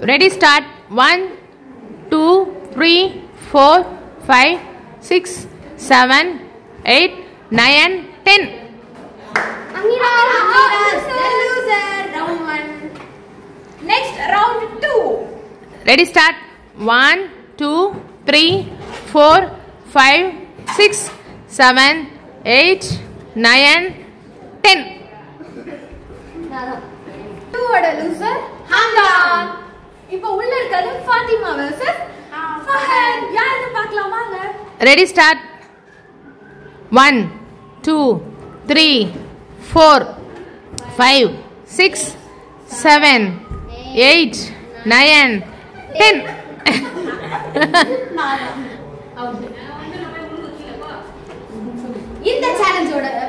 Ready start one two three four five six seven eight nine ten Amira, Amira's the loser. Round one. Next, round two. Ready start one two three four five six seven eight nine ten Two ஓட loser, Hanga. இப்போ உள்ள இருக்கிறது Fathima versus Fahadh. யாருன்னு பார்க்கலாம் வாங்க. Ready start one two three four five six seven eight nine ten இந்த சேலஞ்சோட